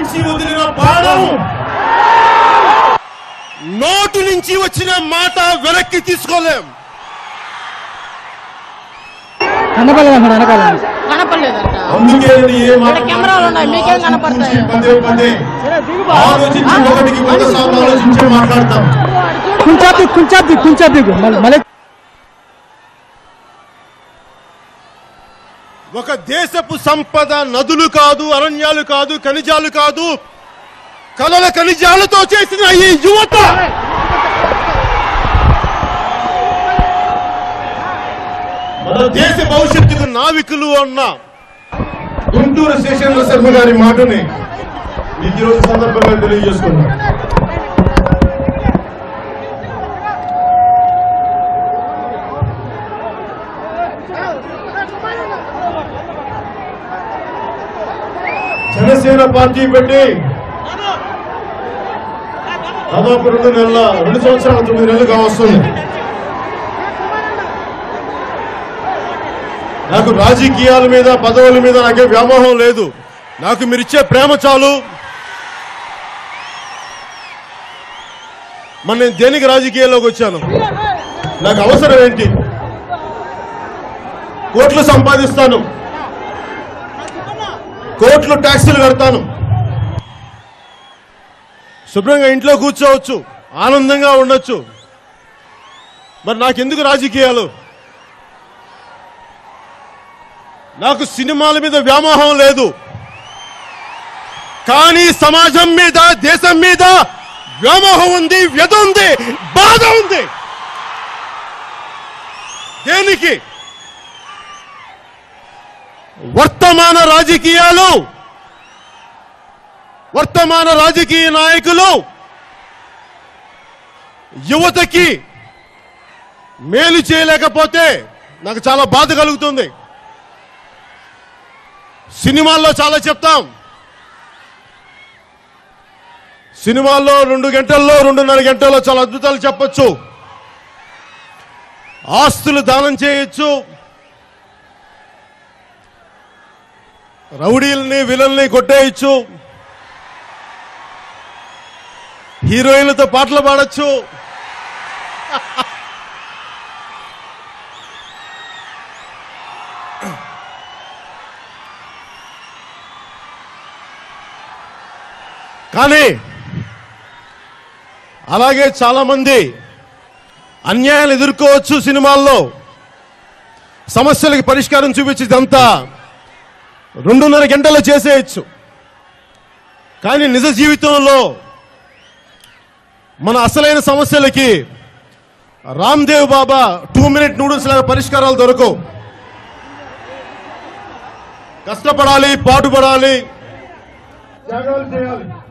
నుంచి వదిలిన బాణం నోటు నుంచి వచ్చిన మాట వెనక్కి తీసుకోలేం కనపడలేదు అక్కడ వెనకాల కనపడలేదంట అందుకే నేను ఏ మాట ఇక్కడ కెమెరాలు ఉన్నాయి, మీకేం కనపడతాయి? పదే పదే ఆలోచించి ఒకటికి వంద సార్లు ఆలోచించి మాట్లాడతాం కొంచెం దిగు, కొంచెం దిగు, కొంచెం దిగు. మళ్ళీ మళ్ళీ ఒక దేశపు సంపద నదులు కాదు అరణ్యాలు కాదు ఖనిజాలు కాదు కలల ఖనిజాలతో చేసిన ఈ యువత మన దేశ భవిష్యత్తుకు నావికులు అన్న గుంటూరు శేషేంద్ర శర్మ గారి మాటని మీకు ఈరోజు సందర్భంగా తెలియజేసుకున్నాం జనసేన పార్టీ పెట్టి దాదాపు రెండు నెలల రెండు సంవత్సరాల తొమ్మిది నెలలుగా వస్తుంది నాకు రాజకీయాల మీద పదవుల మీద నాకే వ్యామోహం లేదు నాకు మీరిచ్చే ప్రేమ చాలు మన నేను దేనికి రాజకీయాల్లోకి వచ్చాను నాకు అవసరం ఏంటి కోట్లు సంపాదిస్తాను కోట్లు ట్యాక్సీలు కడతాను శుభ్రంగా ఇంట్లో కూర్చోవచ్చు ఆనందంగా ఉండొచ్చు మరి నాకెందుకు రాజకీయాలు నాకు సినిమాల మీద వ్యామోహం లేదు కానీ సమాజం మీద దేశం మీద వ్యామోహం ఉంది వ్యధ ఉంది బాధ ఉంది దేనికి వర్తమాన రాజకీయాలు వర్తమాన రాజకీయ నాయకులు యువతకి మేలు చేయలేకపోతే నాకు చాలా బాధ కలుగుతుంది సినిమాల్లో చాలా చెప్తాం సినిమాల్లో రెండు గంటల్లో రెండున్నర గంటల్లో చాలా అద్భుతాలు చెప్పొచ్చు ఆస్తులు దానం చేయొచ్చు రౌడీల్ని విలన్ని కొట్టేయచ్చు హీరోయిన్లతో పాటలు పాడొచ్చు కానీ అలాగే చాలా మంది అన్యాయాలు ఎదుర్కోవచ్చు సినిమాల్లో సమస్యలకి పరిష్కారం చూపించేదంతా రెండున్నర గంటలు చేసేయచ్చు కానీ నిజ జీవితంలో మన అసలైన సమస్యలకి Ramdev Baba two minute noodles లాగా పరిష్కారాలు దొరకవు కష్టపడాలి పాటుపడాలి త్యాగాలు చేయాలి